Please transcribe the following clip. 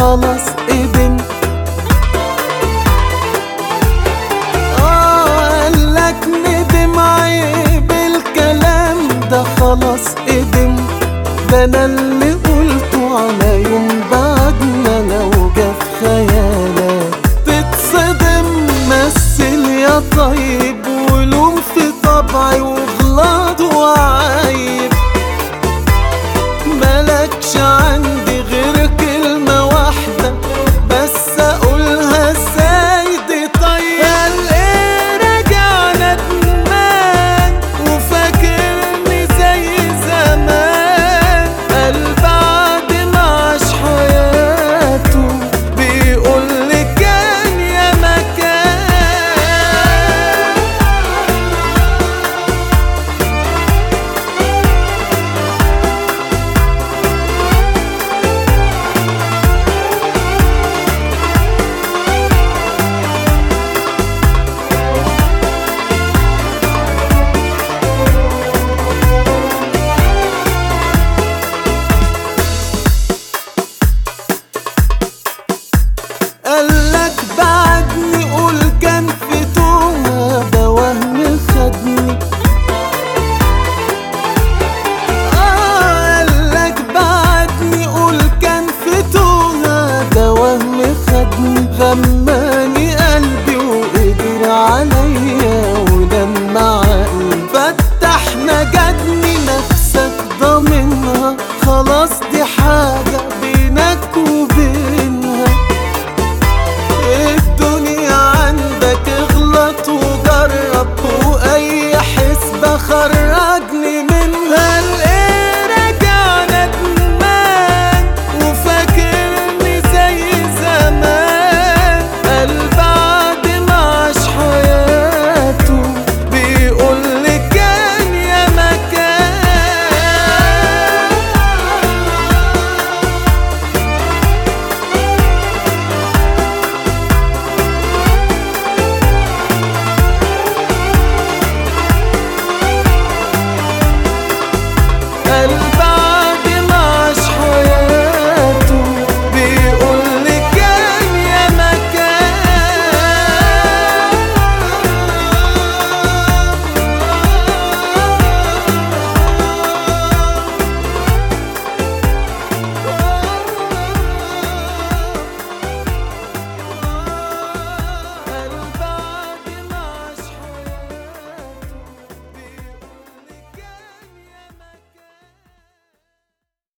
خلاص قدم آه قالك ندم عيب الكلام ده خلاص قدم ده انا اللي قلته على يوم بعدنا لو جه في خيالك تتصدم مثل يا طيب ولوم في طبعي وغلط وعيب ملكش عندي غير كلمة واحدة بس أقولها ازاي دي طيب قال ايه راجع ندمان وفاكرني زي زمان قال بعد ما عاش حياته بيقول لي كان يا مكان قالك بعدني قول كان في توها ده وهم خدني آه قالك بعدني قول كان في توها ده وهم خدني غم